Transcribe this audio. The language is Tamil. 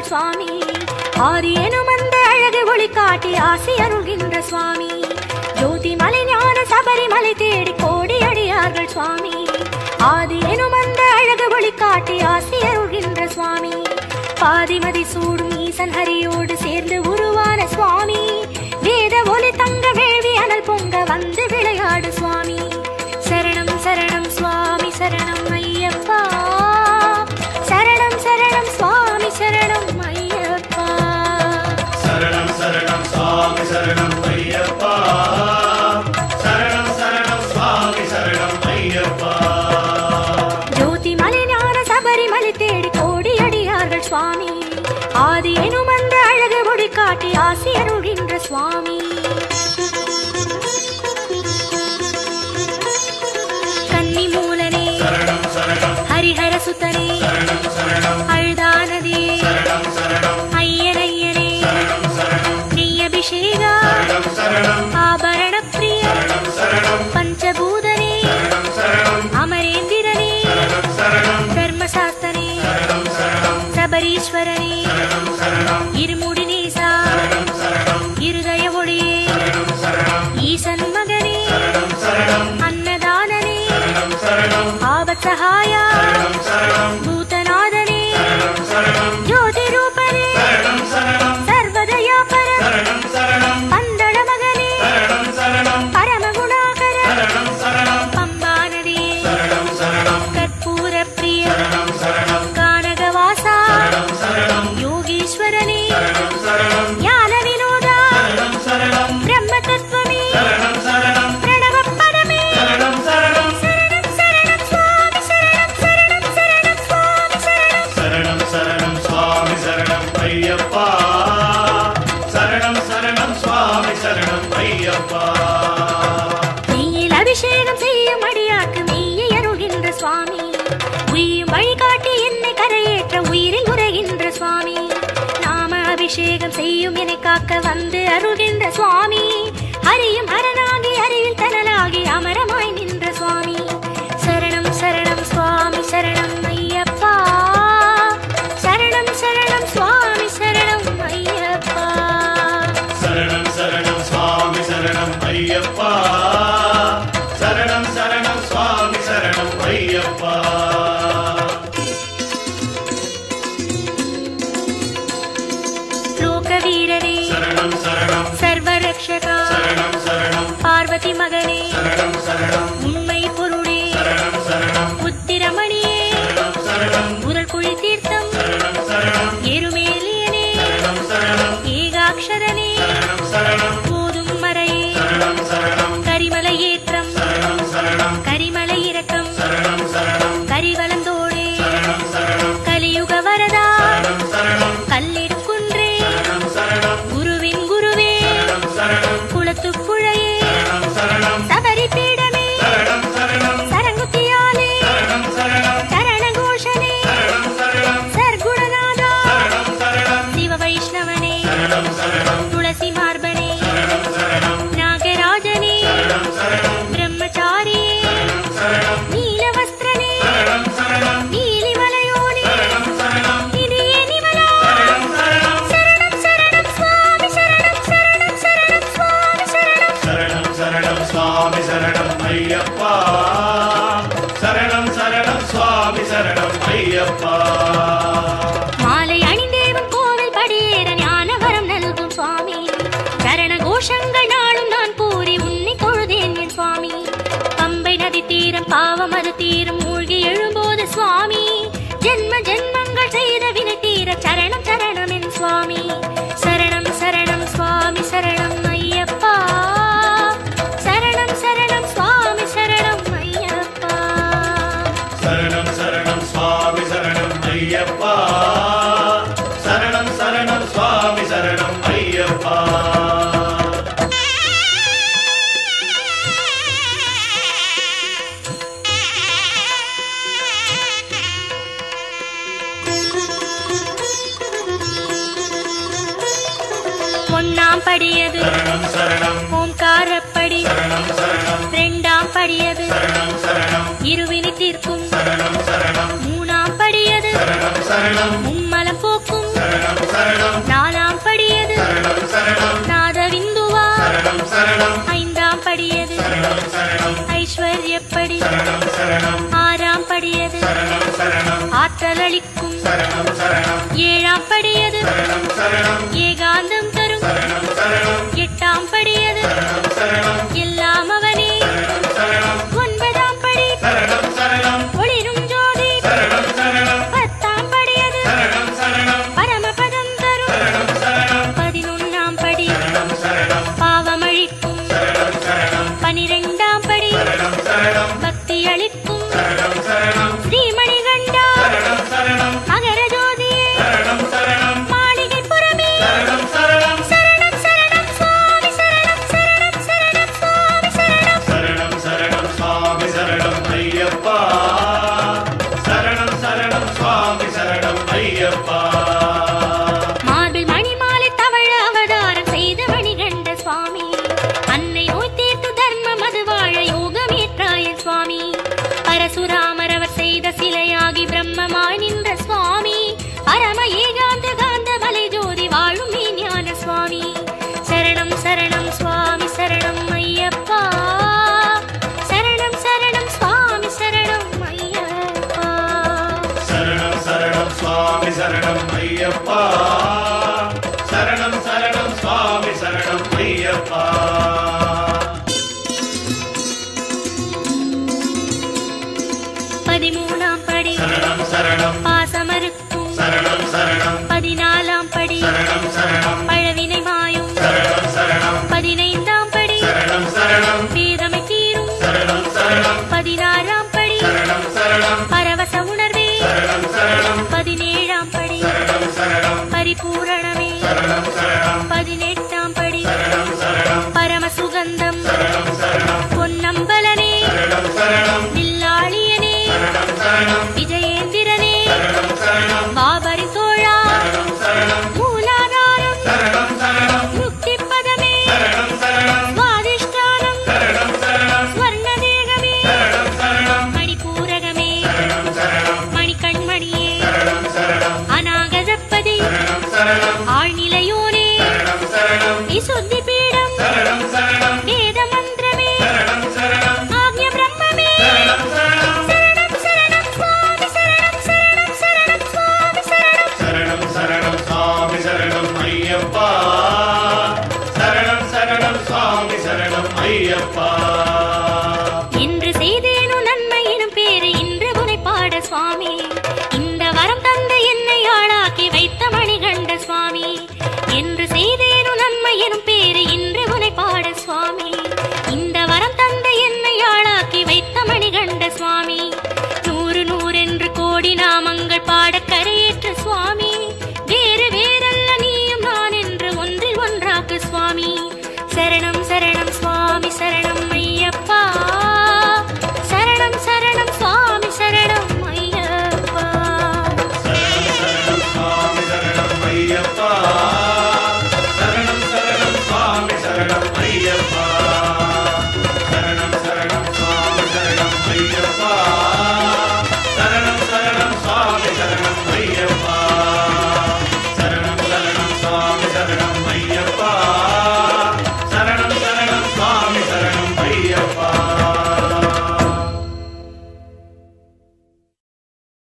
அடியார்கள் சுவாமி ஆதி எனும் அந்த அழகு ஒளி காட்டி ஆசி அருள்கின்ற சுவாமி ஜோதி மலை ஞான சபரிமலை தேடி கோடி அடியார்கள் சுவாமி ஆதி எனும் அந்த அழகு ஒளி காட்டி ஆசி அருள்கின்ற சுவாமி பாதிமதி சூடும் ஈசன் ஹரியோடு சேர்ந்து உருவான சுவாமி வேத ஒலி தங்க வேள்வி அனல் பொங்க வந்து விளையாடு சுவாமி சரணம் சரணம் சுவாமி சரணம் ஐயப்பா சரணம் சரணம் சுவாமி சரணம் ஐயப்பா சரணம் சரணம் சுவாமி சரணம் ஐயப்பா சரணம் சரணம் சுவாமி சரணம் ஐயப்பா ஜோதி மலை ஞான சபரிமலை தேடி கோடி அடியார்கள் சுவாமி ஆதி எனும் அந்த அழகு ஒளி காட்டி ஆசி அருள்கின்ற சுவாமி கன்னி மூலனே சரணம் சரணம் ஹரிஹர சுத்தனே சரணம் சரணம் அழுதானதே சரணம் சரணம் ஐயன் ஐயனே சரணம் சரணம் நெய்யபிஷேகா சரணம் சரணம் ஆபரண பிரிய சரணம் சரணம் பஞ்சபூதனே சரணம் சரணம் அமரேந்திரனே சரணம் சரணம் தர்மசாஸ்தனே சரணம் சரணம் சபரீஸ்வரனே சரணம் சரணம் இருமுடி நேசா சரணம் சரணம் இருதய ஒளியே சரணம் சரணம் ஈசன் மகனே சரணம் சரணம் அன்னதானனே சரணம் சரணம் ஆபத் சகாயா சரணம் சரணம் பூதநாதனே சரணம் சரணம் ஜோதி ரூபனே சரணம் சரணம் சர்வதயாபர சரணம் சரணம் பந்தள மகனே சரணம் சரணம் பரமகுணாகர சரணம் சரணம் பம்பானதியே சரணம் சரணம் கற்பூர பிரிய சரணம் சரணம் கானகவாசா சரணம் சரணம் யோகீஸ்வரனே சரணம் சரணம் ஞான வினோதா சரணம் சரணம் பிரம்ம தத்துவமே சரணம் சரணம் பிரணவ பதமே சரணம் சரணம் சரணம் சரணம் சுவாமி சரணம் சரணம் சரணம் சுவாமி சரணம் சரணம் சரணம் சுவாமி சரணம் ஐயப்பா சரணம் சரணம் சுவாமி சரணம் ஐயப்பா நெய்யில் அபிஷேகம் செய்யும் அடியாக்கு மெய்யை அருள்கின்ற சுவாமி உய்யும் வழிகாட்டி என்னை கரையேற்ற உயிரில் உரைகின்ற சுவாமி நாம அபிஷேகம் செய்யும் என்னை காக்க வந்து அருள்கின்ற சுவாமி ஹரியும் ஹரனாகி அறிவில் தனலாகி அமரமாய் நின்ற சுவாமி சரணம் சரணம் சுவாமி சரணம் ஐயப்பா சரணம் சரணம் சுவாமி சரணம் ஐயப்பா சரணம் சரணம் சுவாமி சரணம் ஐயப்பா சரணம் சரணம் சுவாமி சரணம் ஐயப்பா லோக வீரனே சரணம் சரணம் சர்வரக்ஷகா சரணம் சரணம் பார்வதி மகனே சரணம் சரணம் உண்மை பொருளே சரணம் சரணம் உத்திரமணியே சரணம் சரணம் உரல் குழி தீர்த்தம் சரணம் சரணம் எருமேலியனே சரணம் சரணம் ஏகாட்சரனே சரணம் சரணம் போதும் மறையே சரணம் சரணம் கரிமலை ஏற்றம் சரணம் சரணம் கரிமலை இறக்கம் சரணம் சரணம் கரிவலந்தோடே சரணம் சரணம் கலியுக வரதா சரணம் சரணம் கல்லிடுக்குன்றே சரணம் சரணம் குருவின் குருவே சரணம் சரணம் குளத்துப்புழையே சரணம் சரணம் சபரி பீடமே சரணம் சரணம் சரங்குத்தியாலே சரணம் சரணம் சரணகோஷனே சரணம் சரணம் சர்க்குணநாதா சரணம் சரணம் சிவ வைஷ்ணவனே சரணம் சரணம் துளசி மார்பனே சரணம் சரணம் நாகராஜனே சரணம் சரணம் பிரம்மச்சாரியே சரணம் சரணம் நீலவஸ்திரனே சரணம் சரணம் நீலிமலையோனே சரணம் சரணம் நிதியே நிமலா சரணம் சரணம் சரணம் சரணம் சுவாமி சரணம் சரணம் சரணம் சுவாமி சரணம் சரணம் சரணம் சுவாமி சரணம் ஐயப்பா சரணம் சரணம் சுவாமி சரணம் ஐயப்பா மாலை அணிந்தேவும் கோவில் படியேற ஞான வரம் நல்கும் சுவாமி சரண கோஷங்கள் நாளும் நான் கூறி உன்னை தொழுதேன் என் சுவாமி பம்பை நதி தீரம் பாவம் அது தீரம் மூழ்கி எழும்போது சுவாமி ஜென்ம ஜென்மங்கள் செய்த வினை தீர சரணம் சரணம் என் சுவாமி சரணம் சரணம் சுவாமி சரணம் ஐயப்பா சரணம் சரணம் சுவாமி சரணம் ஐயப்பா சரணம் சரணம் சுவாமி சரணம் ஐயப்பா சரணம் சரணம் சுவாமி சரணம் ஐயப்பா சரணம் சரணம் ஐஸ்வர்யப்படி சரணம் சரணம் ஆறாம் படியது சரணம் சரணம் ஆற்றல் அளிக்கும் சரணம் சரணம் ஏழாம் படியது சரணம் சரணம் ஏகாந்தம் தரும் சரணம் சரணம் எட்டாம் படியது சரணம் சரணம் எல்லாம் அவனே சரணம் சரணம் ஒன்பதாம் படி சரணம் சரணம் ஒளிரும் ஜோதி சரணம் சரணம் பத்தாம் படியது சரணம் சரணம் பரமபதம் தரும் சரணம் சரணம் பதினொன்னாம் படி சரணம் சரணம் பாவமழிக்கும் சரணம் சரணம் பனிரெண்டாம் படி சரணம் சரணம் பக்தி அளிக்கும் சரணம் சரணம் ஸ்ரீமணிகண்டா சரணம் சரணம் மகர ஜோதியே சரணம் சரணம் மாளிகை புறமே சரணம் சரணம் சரணம் சரணம் சுவாமி சரணம் சரணம் சரணம் சுவாமி சரணம் சரணம் சரணம் சுவாமி சரணம் ஐயப்பா சரணம் சரணம் சுவாமி சரணம் ஐயப்பா மார்பில் மணிமாலை தவழ அவதாரம் செய்த மணிகண்ட சுவாமி அன்னை நோய் தீர்த்து தர்மம் அது வாழ யோகமேற்றாய சுவாமி பரசுராமர் அவர் செய்த சிலையாகி பிரம்மமாய் நின்ற சுவாமி பரம ஏகாந்த காந்த மலை ஜோதி வாழும் மெய் ஞான சுவாமி சரணம் சரணம் சுவாமி சரணம் ஐயப்பா சரணம் சரணம் சுவாமி சரணம் ஐயப்பா சரணம் சரணம் சுவாமி சரணம் ஐயப்பா சரணம் சரணம் சுவாமி சரணம் ஐயப்பா பதிமூணாம் படி சரணம் சரணம் பாசமறுக்கும் சரணம் சரணம் பதினாலாம் படி சரணம் சரணம் பழவினை மாயும் சரணம் சரணம் பதினைந்தாம் படி சரணம் சரணம் வேதமை தீரும் சரணம் சரணம் பதினாறாம் படி சரணம் சரணம் பரவச உணர்வே சரணம் சரணம் பதினேழாம் படி சரணம் சரணம் பரிபூரணமே சரணம் சரணம் பதினெட்டாம் படி சரணம் சரணம் பரம சுகந்தம் சரணம் சரணம் பொன்னம்பலனே சரணம் சரணம் வில்லாளியனே சரணம் சரணம் விஜயேந்திரனே சரணம் சரணம் பாபரி தோழா சரணம் சரணம் மூலாதாரம் சரணம் சரணம் முக்தி பதமே சரணம் சரணம் சுவாதிஷ்டானம் சரணம் சரணம் ஸ்வர்ணதேகமே சரணம் சரணம் மணிபூரகமே சரணம் சரணம் மணிக்கண்மணியே சரணம் சரணம் அநாகதப்பதி சரணம் சரணம் ஆழ்நிலையோனே சரணம் சரணம் விசுத்தி பீடம் சரணம் சரணம் வேத மந்திரமே சரணம் சரணம் ஆக்ஞ பிரம்மமே சரணம் சரணம் சரணம் சரணம் சுவாமி சரணம் சரணம் சரணம் சுவாமி சரணம் சரணம் சரணம் சுவாமி சரணம் ஐயப்பா சரணம் சரணம் சுவாமி சரணம் ஐயப்பா இன்று செய்தேனு நன்மை எனும் பேரு இன்று உனை பாட சுவாமி இந்த வரம் தந்த என்னை ஆளாக்கி வைத்த மணிகண்ட சுவாமி என்று செய்தேனு நன்மை எனும் பேரு இன்று உனை பாட சுவாமி இந்த வரம் தந்த என்னை ஆளாக்கி வைத்த மணிகண்ட சுவாமி நூறு நூறென்று கோடி நாமங்கள் பாட கரையேற்ற சுவாமி வேறு வேறல்ல நீயும் நான் என்று ஒன்றில் ஒன்றாக்கு சுவாமி சரணம் சரணம் சுவாமி சரணம் ஐயப்பா சரணம் சரணம் சுவாமி சரணம் ஐயப்பா சரணம் சரணம் சுவாமி சரணம் ஐயப்பா